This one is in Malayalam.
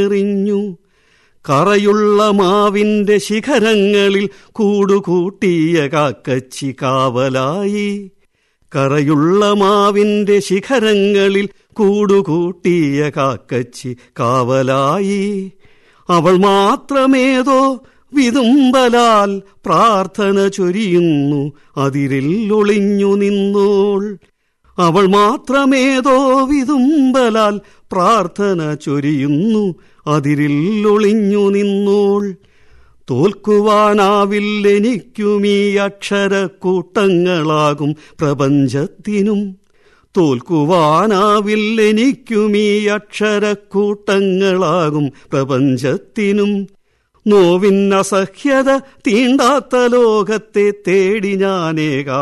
എറിഞ്ഞു കറയുള്ള മാവിന്റെ ശിഖരങ്ങളിൽ കൂടുകൂട്ടിയ കാക്കച്ചി കാവലായി കറയുള്ള മാവിന്റെ ശിഖരങ്ങളിൽ കൂടുകൂട്ടിയ കാക്കച്ചി കാവലായി അവൾ മാത്രമേതോ വിതുമ്പലാൽ പ്രാർത്ഥന ചൊരിയുന്നു അതിരിൽ ഒളിഞ്ഞു നിന്നോൾ അവൾ മാത്രമേതോ വിതുമ്പലാൽ പ്രാർത്ഥന ചൊരിയുന്നു അതിരിൽ ഒളിഞ്ഞു നിന്നോൾ തോൽക്കുവാനാവില്ലെനിക്കുമീ അക്ഷരക്കൂട്ടങ്ങളാകും പ്രപഞ്ചത്തിനും തോൽക്കുവാനാവില്ലെനിക്കുമീ അക്ഷരക്കൂട്ടങ്ങളാകും പ്രപഞ്ചത്തിനും നോവിന്നസഹ്യത തീണ്ടാത്ത ലോകത്തെ തേടി ഞാനേകാ